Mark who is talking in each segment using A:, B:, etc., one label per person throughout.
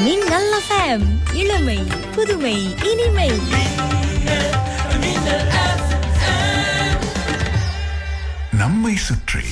A: மின்னல் எஃப்எம் இளமை புதுமை இனிமை
B: நம்மை சுற்றி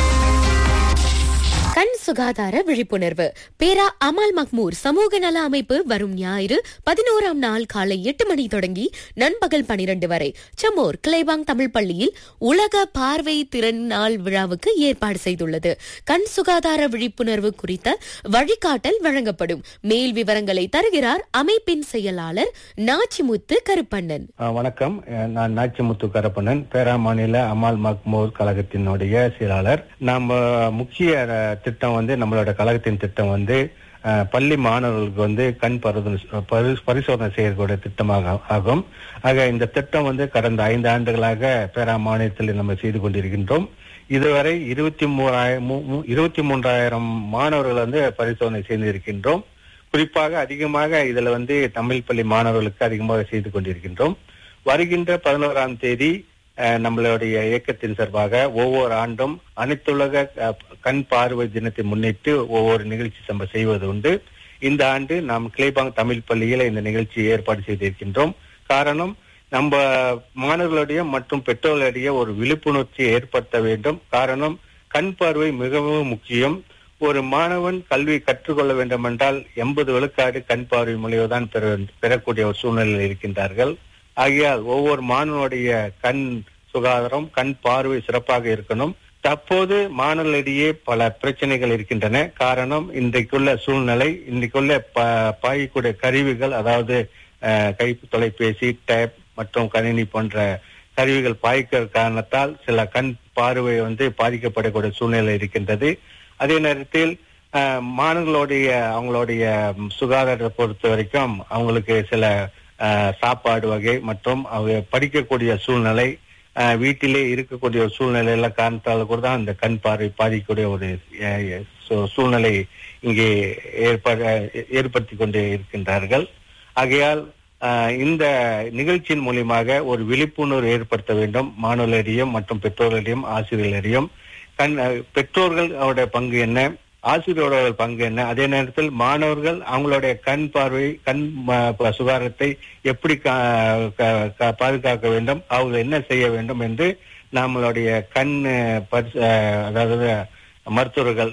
C: கண் சுகாதார விழிப்புணர்வு பேரா அமால் மக்மூர் சமூக நல அமைப்பு வரும் ஞாயிறு பதினோராம் நாள் காலை எட்டு மணி தொடங்கி நண்பகல் பனிரெண்டு வரை செம்மோர் கிளைபாங் தமிழ் பள்ளியில் உலக பார்வை திறன் நாள் விழாவுக்கு ஏற்பாடு செய்துள்ளது கண் சுகாதார விழிப்புணர்வு குறித்த வழிகாட்டல் வழங்கப்படும் மேல் விவரங்களை தருகிறார் அமைப்பின் செயலாளர் நாச்சிமுத்து கருப்பண்ணன்
D: ஆ, வணக்கம் அஹ், நான் நாச்சிமுத்து கரப்பண்ணன் பேரா மாநில அமால் மக்மூர் கழகத்தினுடைய செயலாளர் நம்ம முக்கிய அஹ், திட்டம் வந்து நம்மளோட கழகத்தின் திட்டம் வந்து அஹ், பள்ளி மாணவர்களுக்கு வந்து கண் பரிசோதனை பரி- பரிசோதனை செய்யக்கூடிய திட்டமாக ஆகும் ஆக இந்த திட்டம் வந்து கடந்த ஐந்து ஆண்டுகளாக பேரா மாநிலத்தில் நம்ம செய்து கொண்டிருக்கின்றோம் இதுவரை இருபத்தி மூவாயிரம் இருபத்தி மூன்றாயிரம் மாணவர்கள் வந்து பரிசோதனை செய்திருக்கின்றோம் குறிப்பாக அதிகமாக இதுல வந்து தமிழ் பள்ளி மாணவர்களுக்கு அதிகமாக செய்து கொண்டிருக்கின்றோம் வருகின்ற பதினோராம் தேதி அஹ், நம்மளுடைய இயக்கத்தின் சார்பாக ஒவ்வொரு ஆண்டும் அனைத்துலக அஹ், கண் பார்வை தினத்தை முன்னிட்டு ஒவ்வொரு நிகழ்ச்சி நம்ம செய்வது உண்டு இந்த ஆண்டு நாம் கிளைபாங் தமிழ் பள்ளியில இந்த நிகழ்ச்சியை ஏற்பாடு செய்திருக்கின்றோம் காரணம் நம்ம மாணவர்களுடைய மற்றும் பெற்றோர்களுடைய ஒரு விழிப்புணர்ச்சியை ஏற்படுத்த வேண்டும் காரணம் கண் பார்வை மிகவும் முக்கியம் ஒரு மாணவன் கல்வி கற்றுக்கொள்ள வேண்டும் என்றால் எண்பது விழுக்காடு கண் பார்வை மூலியம்தான் பெற பெறக்கூடிய ஒரு சூழ்நிலையில் இருக்கின்றார்கள் ஆகையால் ஒவ்வொரு மாணவனுடைய கண் சுகாதாரம் கண் பார்வை சிறப்பாக இருக்கணும் தற்போது மாணவர்களிடையே பல பிரச்சனைகள் இருக்கின்றன காரணம் இன்றைக்குள்ள சூழ்நிலை இன்றைக்குள்ள ப- பாயக்கூடிய கருவிகள் அதாவது அஹ், கை தொலைபேசி டேப் மற்றும் கணினி போன்ற கருவிகள் பாய்க்கிற காரணத்தால் சில கண் பார்வை வந்து பாதிக்கப்படக்கூடிய சூழ்நிலை இருக்கின்றது அதே நேரத்தில் அஹ், மாணவர்களுடைய அவங்களுடைய ம், சுகாதாரத்தை பொறுத்த வரைக்கும் அவங்களுக்கு சில அஹ், சாப்பாடு வகை மற்றும் அவங்க படிக்கக்கூடிய சூழ்நிலை அஹ், வீட்டிலே இருக்கக்கூடிய ஒரு சூழ்நிலையில காரணத்தால் கூட தான் இந்த கண் பார்வை பாதிக்கக்கூடிய ஒரு அஹ், சூ- சூழ்நிலை இங்கே ஏற்பட ஏற்படுத்தி கொண்டு இருக்கின்றார்கள் ஆகையால் அஹ், இந்த நிகழ்ச்சியின் மூலியமாக ஒரு விழிப்புணர்வு ஏற்படுத்த வேண்டும் மாணவர்களிடையும் மற்றும் பெற்றோர்களிடையும் ஆசிரியர்களிடையும் கண் அஹ், பெற்றோர்கள் அவருடைய பங்கு என்ன ஆசிரியரோட பங்கு என்ன அதே நேரத்தில் மாணவர்கள் அவங்களுடைய கண் பார்வை கண் ம- ப- சுகாதாரத்தை எப்படி கா- க- க- பாதுகாக்க வேண்டும் அவங்க என்ன செய்ய வேண்டும் என்று நம்மளுடைய கண் அஹ், பரிசு- அஹ், அதாவது மருத்துவர்கள்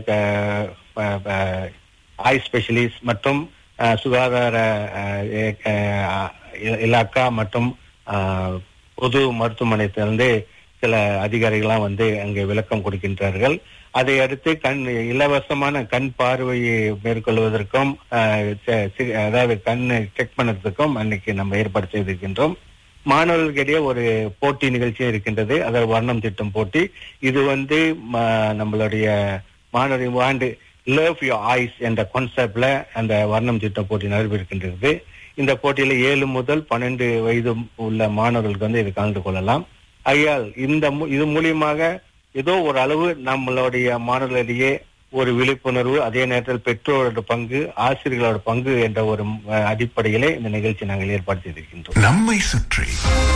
D: ஐ ஸ்பெஷலிஸ்ட் மற்றும் அஹ், சுகாதார அஹ், எ- அஹ், இ- இலாக்கா மற்றும் அஹ், பொது மருத்துவமனையிலிருந்து சில அதிகாரிகள்லாம் வந்து அங்கே விளக்கம் கொடுக்கின்றார்கள் அதை அடுத்து கண் இலவசமான கண் பார்வையை மேற்கொள்வதற்கும் அஹ், ச- சி- அதாவது கண் செக் பண்ணதுக்கும் அன்னைக்கு நம்ம ஏற்பாடு செய்திருக்கின்றோம் மாணவர்களுக்கிடையே ஒரு போட்டி நிகழ்ச்சியும் இருக்கின்றது அதாவது வர்ணம் திட்டம் போட்டி இது வந்து ம- நம்மளுடைய மாணவர் ஆண்டு லவ் யோர் ஐஸ் என்ற கான்செப்ட்ல அந்த வர்ணம் திட்டம் போட்டி நடைபெறுகின்றது இந்த போட்டியில ஏழு முதல் பன்னெண்டு வயது உள்ள மாணவர்களுக்கு வந்து இது கலந்து கொள்ளலாம் ஆகையால் இந்த மு- இது மூலியமாக ஏதோ ஒரு அளவு நம்மளுடைய மாணவர்களிடையே ஒரு விழிப்புணர்வு அதே நேரத்தில் பெற்றோரோட பங்கு ஆசிரியர்களோட பங்கு என்ற ஒரு அஹ், அடிப்படையிலே இந்த நிகழ்ச்சி நாங்கள் ஏற்பாடு செய்திருக்கின்றோம்
B: நம்மை சுற்றி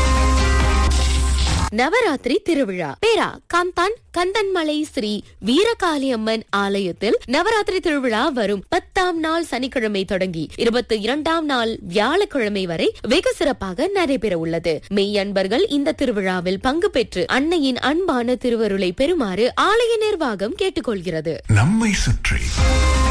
C: நவராத்திரி திருவிழா பேரா காந்தான் கந்தன்மலை ஸ்ரீ வீரகாளியம்மன் ஆலயத்தில் நவராத்திரி திருவிழா வரும் பத்தாம் நாள் சனிக்கிழமை தொடங்கி இருபத்தி இரண்டாம் நாள் வியாழக்கிழமை வரை வெகு சிறப்பாக நடைபெற உள்ளது மெய் அன்பர்கள் இந்த திருவிழாவில் பங்கு பெற்று அன்னையின் அன்பான திருவருளை பெறுமாறு ஆலய நிர்வாகம் கேட்டுக்கொள்கிறது
B: நம்மை சுற்றி